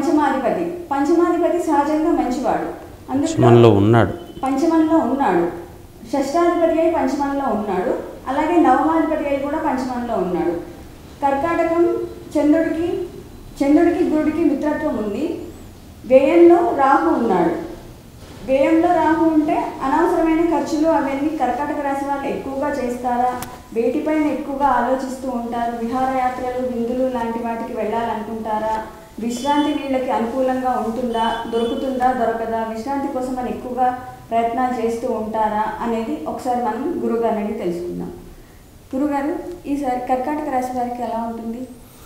పంచమాధిపతి పంచమాధిపతి సహజంగా మంచివాడు అందులో మనలో ఉన్నాడు పంచమంలో ఉన్నాడు షష్టాధిపతి అయి పంచమంలో ఉన్నాడు అలాగే నవమాధిపతి అయి కూడా పంచమంలో ఉన్నాడు కర్కాటకం చంద్రుడికి చంద్రుడికి గురుడికి మిత్రత్వం ఉంది వ్యయంలో రాహు ఉన్నాడు వ్యయంలో రాహు ఉంటే అనవసరమైన ఖర్చులు అవన్నీ కర్కాటక రాశి వాళ్ళు ఎక్కువగా చేస్తారా వేటిపైన ఎక్కువగా ఆలోచిస్తూ ఉంటారు విహారయాత్రలు విందులు లాంటి వాటికి వెళ్ళాలనుకుంటారా విశ్రాంతి వీళ్ళకి అనుకూలంగా ఉంటుందా దొరుకుతుందా దొరకదా విశ్రాంతి కోసం అని ఎక్కువగా ప్రయత్నాలు చేస్తూ ఉంటారా అనేది ఒకసారి మనం గురుగారిని అడిగి తెలుసుకుందాం గురుగారు ఈసారి కర్కాటక రాశి వారికి ఎలా ఉంటుంది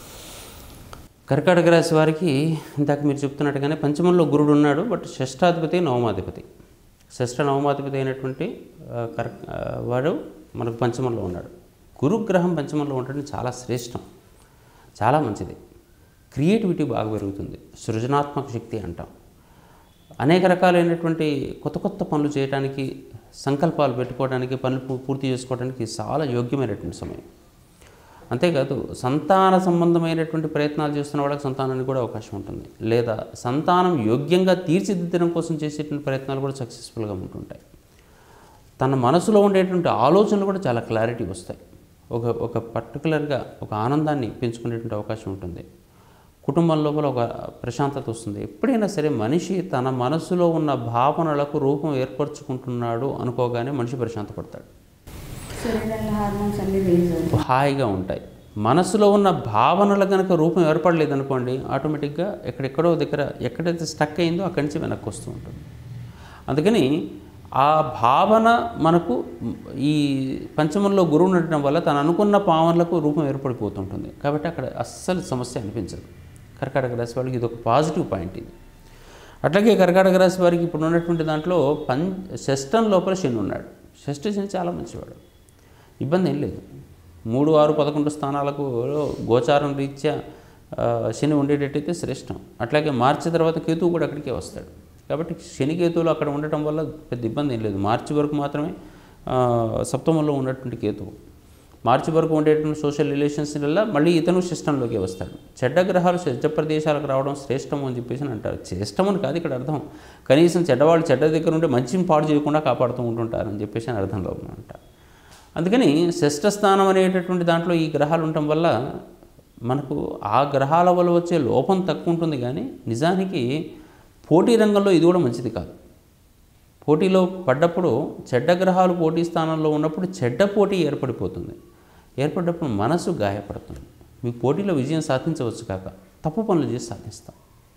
కర్కాటక రాశి వారికి ఇందాక మీరు చెప్తున్నట్టుగానే పంచమంలో గురుడు ఉన్నాడు బట్ షష్టాధిపతి నవమాధిపతి షష్ఠ నవమాధిపతి అయినటువంటి ఆ, కర్ ఆ, వాడు మనకు పంచమంలో ఉన్నాడు గురుగ్రహం పంచమంలో ఉండడం చాలా శ్రేష్టం చాలా మంచిది క్రియేటివిటీ బాగా పెరుగుతుంది సృజనాత్మక శక్తి అంటాం అనేక రకాలైనటువంటి కొత్త కొత్త పనులు చేయడానికి సంకల్పాలు పెట్టుకోవడానికి పనులు పూ- పూర్తి చేసుకోవడానికి చాలా యోగ్యమైనటువంటి సమయం అంతేకాదు సంతాన సంబంధమైనటువంటి ప్రయత్నాలు చేస్తున్న వాళ్ళకి సంతానానికి కూడా అవకాశం ఉంటుంది లేదా సంతానం యోగ్యంగా తీర్చిదిద్దడం కోసం చేసేటువంటి ప్రయత్నాలు కూడా సక్సెస్ఫుల్గా ఉంటుంటాయి తన మనసులో ఉండేటువంటి ఆలోచనలు కూడా చాలా క్లారిటీ వస్తాయి ఒక ఒక పర్టికులర్గా ఒక ఆనందాన్ని పెంచుకునేటువంటి అవకాశం ఉంటుంది కుటుంబం లోపల ఒక ప్రశాంతత వస్తుంది ఎప్పుడైనా సరే మనిషి తన మనసులో ఉన్న భావనలకు రూపం ఏర్పరచుకుంటున్నాడు అనుకోగానే మనిషి ప్రశాంతపడతాడు శరీరంలో హార్మోన్స్ అన్ని రిలీజ్ అవుతాయి హాయిగా ఉంటాయి మనసులో ఉన్న భావనలు కనుక రూపం ఏర్పడలేదు అనుకోండి ఆటోమేటిక్గా ఎక్కడెక్కడో దగ్గర ఎక్కడైతే స్టక్ అయిందో అక్కడి నుంచి వెనక్కి వస్తూ ఉంటుంది అందుకని ఆ భావన మనకు ఈ పంచమంలో గురువు ఉండటం వల్ల తను అనుకున్న భావనలకు రూపం ఏర్పడిపోతుంటుంది కాబట్టి అక్కడ అస్సలు సమస్య అనిపించదు కర్కాటక రాశి వాళ్ళకి ఇది ఒక పాజిటివ్ పాయింట్ ఇది అట్లాగే కర్కాటక రాశి వారికి ఇప్పుడు ఉన్నటువంటి దాంట్లో పం షష్టం లోపల శని ఉన్నాడు షష్ఠ శని చాలా మంచివాడు ఇబ్బంది ఏం లేదు మూడు ఆరు పదకొండు స్థానాలకు గోచారం రీత్యా ఆ, శని ఉండేటట్టయితే శ్రేష్టం అట్లాగే మార్చి తర్వాత కేతువు కూడా అక్కడికే వస్తాడు కాబట్టి శని కేతువులు అక్కడ ఉండటం వల్ల పెద్ద ఇబ్బంది ఏం లేదు మార్చి వరకు మాత్రమే ఆ, సప్తమంలో ఉన్నటువంటి కేతువు మార్చి వరకు ఉండేటువంటి సోషల్ రిలేషన్స్ వల్ల మళ్ళీ ఇతను సిస్టంలోకి వస్తాడు చెడ్డ గ్రహాలు చెడ్డ ప్రదేశాలకు రావడం శ్రేష్టం అని చెప్పేసి అని అంటారు శ్రేష్టం అని కాదు ఇక్కడ అర్థం కనీసం చెడ్డవాళ్ళు చెడ్డ దగ్గర ఉంటే మంచిని పాడు చేయకుండా కాపాడుతూ ఉంటుంటారు అని చెప్పేసి అని అర్థంలో ఉందంట అందుకని షష్ఠ స్థానం అనేటటువంటి దాంట్లో ఈ గ్రహాలు ఉండటం వల్ల మనకు ఆ గ్రహాల వల్ల వచ్చే లోపం తక్కువ ఉంటుంది కానీ నిజానికి పోటీ రంగంలో ఇది కూడా మంచిది కాదు పోటీలో పడ్డప్పుడు చెడ్డ గ్రహాలు పోటీ స్థానంలో ఉన్నప్పుడు చెడ్డ పోటీ ఏర్పడిపోతుంది ఏర్పడ్డప్పుడు మనసు గాయపడుతుంది మీకు పోటీలో విజయం సాధించవచ్చు కాక తప్పు పనులు చేసి సాధిస్తాం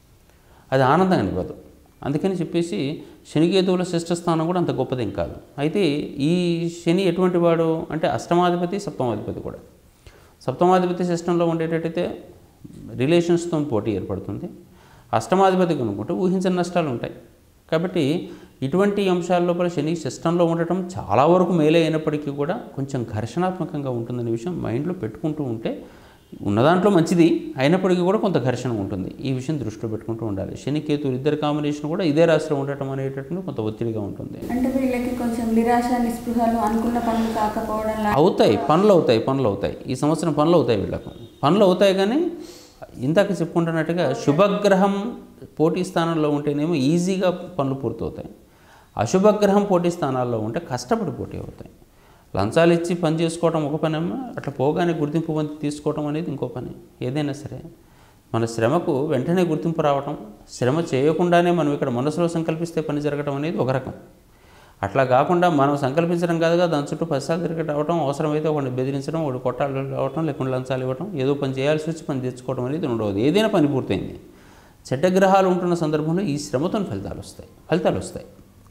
అది ఆనందం అనివ్వదు అందుకని చెప్పేసి శనికేతువుల శ్రేష్ఠ స్థానం కూడా అంత గొప్పదేం కాదు అయితే ఈ శని ఎటువంటి వాడు అంటే అష్టమాధిపతి సప్తమాధిపతి కూడా సప్తమాధిపతి సిస్టంలో ఉండేటట్టయితే రిలేషన్స్తో పోటీ ఏర్పడుతుంది అష్టమాధిపతి కనుక్కుంటే ఊహించని నష్టాలు ఉంటాయి కాబట్టి ఇటువంటి అంశాల లోపల శని సిస్టంలో ఉండటం చాలా వరకు మేలే అయినప్పటికీ కూడా కొంచెం ఘర్షణాత్మకంగా ఉంటుందనే విషయం మైండ్లో పెట్టుకుంటూ ఉంటే ఉన్న దాంట్లో మంచిది అయినప్పటికీ కూడా కొంత ఘర్షణ ఉంటుంది ఈ విషయం దృష్టిలో పెట్టుకుంటూ ఉండాలి శని కేతు ఇద్దరు కాంబినేషన్ కూడా ఇదే రాశిలో ఉండటం అనేటటువంటి కొంత ఒత్తిడిగా ఉంటుంది అంటే వీళ్ళకి కొంచెం నిరాశ నిస్పృహలు అనుకున్న పనులు కాకపోవడం లా- అవుతాయి పనులు అవుతాయి పనులు అవుతాయి ఈ సంవత్సరం పనులు అవుతాయి వీళ్ళకు పనులు అవుతాయి కానీ ఇందాక చెప్పుకుంటున్నట్టుగా శుభగ్రహం పోటీ స్థానంలో ఉంటేనేమో ఈజీగా పనులు పూర్తవుతాయి అశుభగ్రహం పోటీ స్థానాల్లో ఉంటే కష్టపడి పోటీ అవుతాయి లంచాలు ఇచ్చి పని చేసుకోవడం ఒక పనేమో అట్లా పోగానే గుర్తింపు పొంది తీసుకోవడం అనేది ఇంకో పని ఏదైనా సరే మన శ్రమకు వెంటనే గుర్తింపు రావటం శ్రమ చేయకుండానే మనం ఇక్కడ మనసులో సంకల్పిస్తే పని జరగడం అనేది ఒక రకం అట్లా కాకుండా మనం సంకల్పించడం కాదుగా దాని చుట్టూ పదిసార్లు తిరిగి రావడం అవసరమైతే ఒకటి బెదిరించడం ఒకటి కొట్టాలు రావటం లేకుండా లంచాలు ఇవ్వటం ఏదో పని చేయాల్సి వచ్చి పని తెచ్చుకోవడం అనేది ఉండదు ఏదైనా పని పూర్తయింది చెడ్డ గ్రహాలు ఉంటున్న సందర్భంలో ఈ శ్రమతో ఫలితాలు వస్తాయి ఫలితాలు వస్తాయి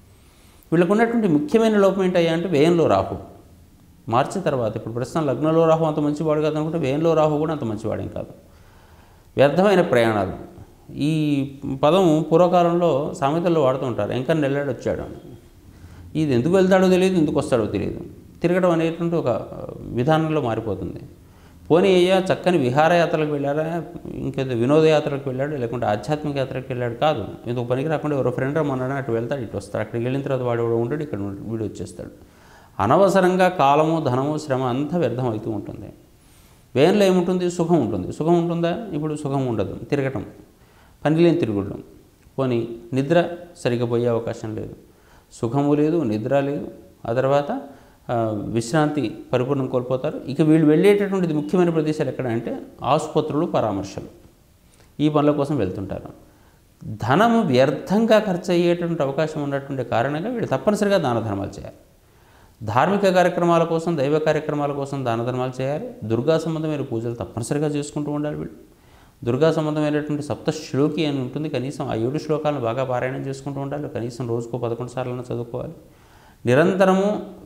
వీళ్ళకు ఉన్నటువంటి ముఖ్యమైన లోపం ఏంటయ్యా అంటే వ్యయంలో రాహు మార్చి తర్వాత ఇప్పుడు ప్రస్తుతం లగ్నంలో రాహు అంత మంచివాడు కాదు అనుకుంటే వ్యయంలో రాహు కూడా అంత మంచివాడేం కాదు వ్యర్థమైన ప్రయాణాలు ఈ పదం పూర్వకాలంలో సామెతల్లో వాడుతూ ఉంటారు ఇంకా నెల్లాడు వచ్చాడు అని ఇది ఎందుకు వెళ్తాడో తెలియదు ఎందుకు వస్తాడో తెలియదు తిరగడం అనేటువంటి ఒక విధానంలో మారిపోతుంది పోనీ అయ్యా చక్కని విహారయాత్రలకు వెళ్ళారా ఇంకేదో వినోదయాత్రలకు వెళ్ళాడు లేకుంటే ఆధ్యాత్మిక యాత్రకు వెళ్ళాడు కాదు ఎందుకు పనికి రాకుండా ఎవరో ఫ్రెండ్ రమ్మన్నాడు అటు వెళ్తాడు ఇటు వస్తాడు అక్కడికి వెళ్ళిన తర్వాత వాడు ఎవడో ఉంటాడు ఇక్కడ ఉంటాడు, వీడు వచ్చేస్తాడు అనవసరంగా కాలము ధనము శ్రమ అంతా వ్యర్థం అవుతూ ఉంటుంది వ్యయంలో ఏముంటుంది సుఖం ఉంటుంది సుఖం ఉంటుందా ఇప్పుడు సుఖం ఉండదు తిరగటం పనిలేని తిరుగుళ్ళు పోనీ నిద్ర సరిగ్గా పోయే అవకాశం లేదు సుఖము లేదు నిద్ర లేదు ఆ తర్వాత ఆ, విశ్రాంతి పరిపూర్ణం కోల్పోతారు ఇక వీళ్ళు వెళ్ళేటటువంటిది ముఖ్యమైన ప్రదేశాలు ఎక్కడ అంటే ఆసుపత్రులు పరామర్శలు ఈ పనుల కోసం వెళ్తుంటారు ధనము వ్యర్థంగా ఖర్చు అయ్యేటువంటి అవకాశం ఉన్నటువంటి కారణంగా వీళ్ళు తప్పనిసరిగా దాన ధర్మాలు చేయాలి ధార్మిక కార్యక్రమాల కోసం దైవ కార్యక్రమాల కోసం దాన ధర్మాలు చేయాలి దుర్గా సంబంధమైన పూజలు తప్పనిసరిగా చేసుకుంటూ ఉండాలి వీళ్ళు దుర్గా సంబంధమైనటువంటి సప్త శ్లోకి అని ఉంటుంది కనీసం ఆ ఏడు శ్లోకాలను బాగా పారాయణం చేసుకుంటూ ఉండాలి కనీసం రోజుకో పదకొండు సార్లు చదువుకోవాలి నిరంతరము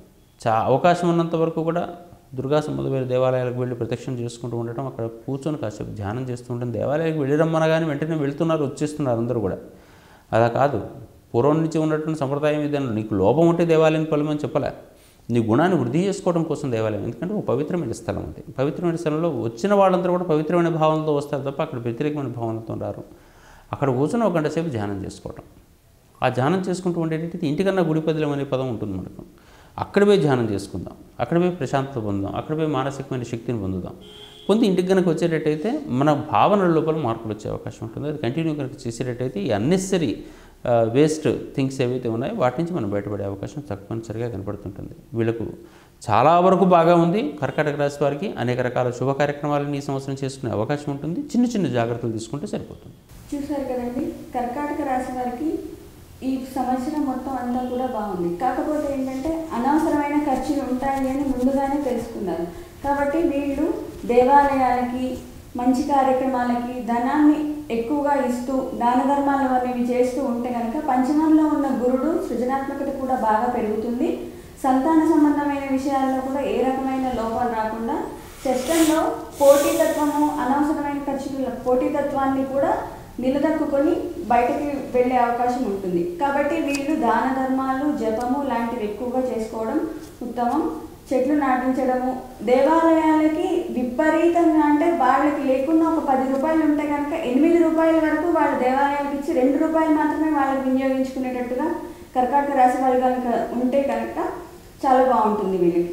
చా అవకాశం ఉన్నంత వరకు కూడా దుర్గా సంబంధమైన దేవాలయాలకు వెళ్ళి ప్రత్యక్షం చేసుకుంటూ ఉండటం అక్కడ కూర్చొని కాసేపు ధ్యానం చేస్తూ ఉండడం దేవాలయాలకు వెళ్ళిరమ్మనగానే వెంటనే వెళ్తున్నారు వచ్చేస్తున్నారు అందరూ కూడా అలా కాదు పూర్వం నుంచి ఉన్నటువంటి సంప్రదాయం ఇదని నీకు లోపం ఉంటే దేవాలయం పొలమని చెప్పలే నీ గుణాన్ని వృద్ధి చేసుకోవడం కోసం దేవాలయం ఎందుకంటే ఒక పవిత్రమైన స్థలం అది పవిత్రమైన స్థలంలో వచ్చిన వాళ్ళందరూ కూడా పవిత్రమైన భావనతో వస్తారు తప్ప అక్కడ వ్యతిరేకమైన భావనతో రారు అక్కడ కూర్చొని ఒక గంట సేపు ధ్యానం చేసుకోవడం ఆ ధ్యానం చేసుకుంటూ ఉండేటట్టు ఇంటికన్నా గుడిపదిలం అనే పదం ఉంటుంది మనకు అక్కడ పోయి ధ్యానం చేసుకుందాం అక్కడ పోయి ప్రశాంతత పొందాం అక్కడ పోయి మానసికమైన శక్తిని పొందుదాం పొంది ఇంటికి కనుక వచ్చేటట్టయితే మన భావనల లోపల మార్పులు వచ్చే అవకాశం ఉంటుంది అది కంటిన్యూ కనుక చేసేటట్టయితే ఈ అన్నెసరీ వేస్ట్ థింగ్స్ ఏవైతే ఉన్నాయో వాటి నుంచి మనం బయటపడే అవకాశం తప్పనిసరిగా కనపడుతుంటుంది వీళ్ళకు చాలా వరకు బాగా ఉంది కర్కాటక రాశి వారికి అనేక రకాల శుభ కార్యక్రమాలను ఈ సంవత్సరం చేసుకునే అవకాశం ఉంటుంది చిన్న చిన్న జాగ్రత్తలు తీసుకుంటే సరిపోతుంది చూసారు కదండి కర్కాటక రాశి వారికి ఈ సంవత్సరం మొత్తం అంతా కూడా బాగుంది కాకపోతే ఏంటంటే అనవసరమైన ఖర్చులు ఉంటాయి అని ముందుగానే తెలుసుకున్నారు కాబట్టి వీళ్ళు దేవాలయాలకి మంచి కార్యక్రమాలకి ధనాన్ని ఎక్కువగా ఇస్తూ దాన ధర్మాలు అనేవి చేస్తూ ఉంటే కనుక పంచమంలో ఉన్న గురుడు సృజనాత్మకత కూడా బాగా పెరుగుతుంది సంతాన సంబంధమైన విషయాల్లో కూడా ఏ రకమైన లోపాలు రాకుండా చట్టంలో పోటీతత్వము అనవసరమైన ఖర్చుల పోటీతత్వాన్ని కూడా నిలదొక్కుని బయటకి వెళ్ళే అవకాశం ఉంటుంది కాబట్టి వీళ్ళు దాన ధర్మాలు జపము లాంటివి ఎక్కువగా చేసుకోవడం ఉత్తమం చెట్లు నాటించడము దేవాలయాలకి విపరీతంగా అంటే వాళ్ళకి లేకున్నా ఒక పది రూపాయలు ఉంటే కనుక ఎనిమిది రూపాయల వరకు వాళ్ళ దేవాలయాలకు ఇచ్చి రెండు రూపాయలు మాత్రమే వాళ్ళకి వినియోగించుకునేటట్టుగా కర్కాటక రాశి వాళ్ళు కనుక ఉంటే కనుక చాలా బాగుంటుంది వీళ్ళకి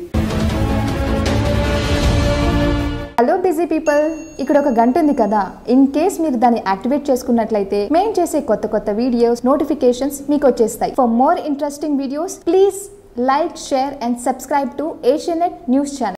హలో బిజీ పీపుల్ ఇక్కడ ఒక గంట ఉంది కదా ఇన్ కేస్ మీరు దాన్ని యాక్టివేట్ చేసుకున్నట్లయితే మేము చేసే కొత్త కొత్త వీడియోస్ నోటిఫికేషన్స్ మీకు వచ్చేస్తాయి for more interesting videos please like share and subscribe to Asianet news channel